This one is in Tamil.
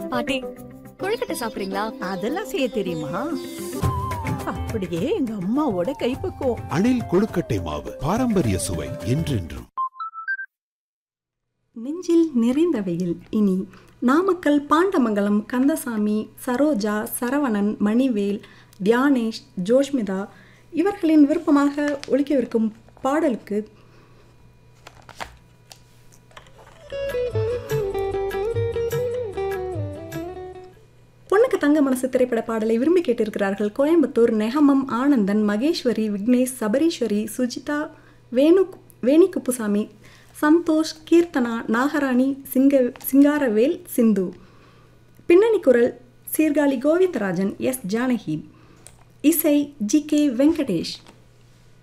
பாட்டி கொழுக்கட்டை சாப்பிடுறீங்களா அதெல்லாம் செய்ய தெரியுமா அப்படியே எங்க அம்மாவோட கைப்பக்குவம் அணில் கொழுக்கட்டை மாவு பாரம்பரிய சுவை என்றென்றும் நெஞ்சில் நிறைந்தவையில் இனி நாமக்கல் பாண்டமங்கலம் கந்தசாமி சரோஜா சரவணன் மணிவேல் தியானேஷ் ஜோஷ்மிதா இவர்களின் விருப்பமாக ஒலிக்கவிருக்கும் பாடலுக்கு பொண்ணுக்கு தங்க மனசு திரைப்பட பாடலை விரும்பி கேட்டிருக்கிறார்கள் கோயம்புத்தூர் நெகமம் ஆனந்தன் மகேஸ்வரி விக்னேஷ் சபரீஸ்வரி சுஜிதா வேணு வேணி குப்புசாமி சந்தோஷ் கீர்த்தனா நாகராணி சிங்க சிங்காரவேல் சிந்து பின்னணி குரல் சீர்காழி கோவிந்தராஜன் எஸ் ஜானகி இசை ஜி கே வெங்கடேஷ்